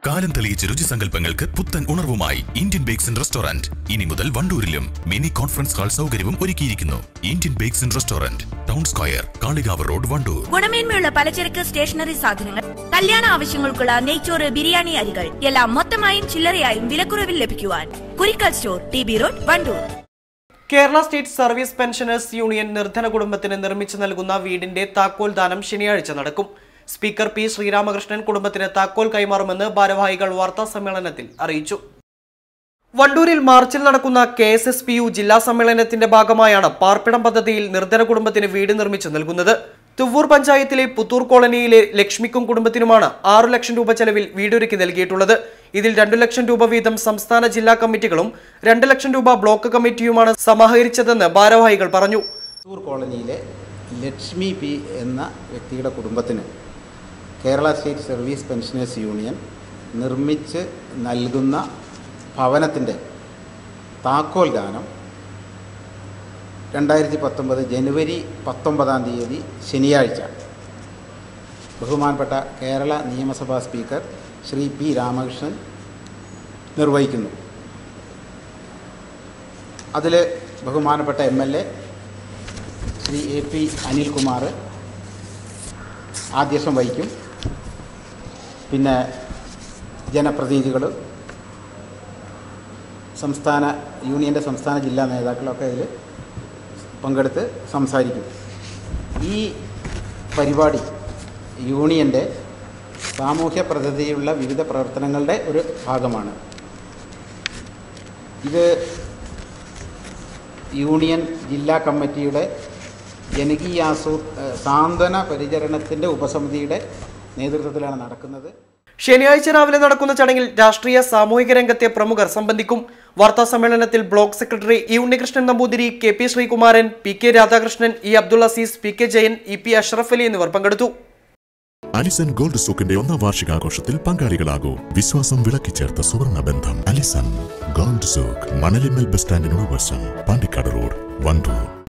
കാലം തെളിയിച്ച രുചിസങ്കല്പങ്ങൾക്ക് പുത്തൻ ഉണർവുമായി ഇന്ത്യൻ ബേക്സ് ആൻഡ് റെസ്റ്റോറന്റ് ഇനി മുതൽ വണ്ടൂരിലും മിനി കോൺഫറൻസ് ഹാൾ സൗകര്യവും ഒരുക്കിയിരിക്കുന്നു Indian bakes and restaurant town square Kalikavu road Wandoor ഗുണമേന്മയുള്ള പലചരക്ക് സ്റ്റേഷനറി സാധനങ്ങൾ കല്യാണ ആവശ്യങ്ങൾക്കുള്ള നെയ്ച്ചോറ് ബിരിയാണി അരികൾ എല്ലാം മൊത്തമായും ചില്ലറയായും വിലക്കുറവിൽ ലഭിക്കുവാൻ Kurikkal store T B road Wandoor Kerala state service pensioners union നിർധന കുടുംബത്തിന് നിർമ്മിച്ചു നൽകുന്ന വീടിന്റെ താക്കോൽ ദാനം ശനിയാഴ്ച നടക്കും സ്പീക്കർ പി ശ്രീരാമകൃഷ്ണൻ കുടുംബത്തിന് താക്കോൽ കൈമാറുമെന്ന് ഭാരവാഹികൾ വാർത്താ സമ്മേളനത്തിൽ അറിയിച്ചു വണ്ടൂരിൽ മാർച്ചിൽ നടക്കുന്ന K S S P U ജില്ലാ സമ്മേളനത്തിന്റെ ഭാഗമായാണ് പാർപ്പിടം പദ്ധതിയിൽ നിർധന കുടുംബത്തിന് വീട് നിർമ്മിച്ചു നൽകുന്നത് തുവ്വൂർ പഞ്ചായത്തിലെ പുത്തൂർ കോളനിയിലെ ലക്ഷ്മിക്കും കുടുംബത്തിനുമാണ് ആറു ലക്ഷം രൂപ ചെലവിൽ വീടൊരുക്കി നൽകിയിട്ടുള്ളത് ഇതിൽ രണ്ടു ലക്ഷം രൂപ വീതം സംസ്ഥാന ജില്ലാ കമ്മിറ്റികളും രണ്ട് ലക്ഷം രൂപ ബ്ലോക്ക് കമ്മിറ്റിയുമാണ് സമാഹരിച്ചതെന്ന് ഭാരവാഹികൾ പറഞ്ഞു പുത്തൂർ കോളനിയിലെ ലക്ഷ്മി പി എന്ന വ്യക്തിയുടെ കുടുംബത്തിന് Kerala state service pensioners union നിർമ്മിച്ച് നൽകുന്ന ഭവനത്തിൻ്റെ താക്കോൽ ദാനം രണ്ടായിരത്തി പത്തൊമ്പത് ജനുവരി പത്തൊമ്പതാം തീയതി ശനിയാഴ്ച ബഹുമാനപ്പെട്ട കേരള നിയമസഭാ സ്പീക്കർ ശ്രീ പി രാമകൃഷ്ണൻ നിർവഹിക്കുന്നു അതിൽ ബഹുമാനപ്പെട്ട M L A Shri A P Anilkumar ആദ്യസം വഹിക്കും പിന്നെ ജനപ്രതിനിധികൾ സംസ്ഥാന യൂണിയൻ്റെ സംസ്ഥാന ജില്ലാ നേതാക്കളൊക്കെ ഇതിൽ പങ്കെടുത്ത് സംസാരിക്കും ഈ പരിപാടി യൂണിയൻ്റെ സാമൂഹ്യ പ്രതിനിധിയുള്ള വിവിധ പ്രവർത്തനങ്ങളുടെ ഒരു ഭാഗമാണ് ഇത് യൂണിയൻ ജില്ലാ കമ്മിറ്റിയുടെ ജനകീയാസൂ ഏഹ് സാന്ത്വന പരിചരണത്തിൻ്റെ ഉപസമിതിയുടെ നേതൃത്വത്തിലാണ് നടക്കുന്നത് ശനിയാഴ്ച രാവിലെ നടക്കുന്ന ചടങ്ങിൽ രാഷ്ട്രീയ സാമൂഹിക രംഗത്തെ പ്രമുഖർ സംബന്ധിക്കും വാർത്താ സമ്മേളനത്തിൽ block secretary E Unnikrishnan Namboothiri K P Sreekumaran P K Radhakrishnan E Abdul Azeez P K Jayan E P Ashraf Ali എന്നിവർ പങ്കെടുത്തു അലിസൺ ഗോൾഡ് സൂക്കിന്റെ ഒന്നാം വാർഷികാഘോഷത്തിൽ പങ്കാളികളാകൂ വിശ്വാസം വിളക്കിച്ചേർത്ത സുവർണ ബന്ധം അലിസൺ ഗോൾഡ് സൂക്ക് മണലിമൽ ബസ് സ്റ്റാൻഡിനോട് വശം പാണ്ടിക്കാട് റോഡ് വണ്ടൂർ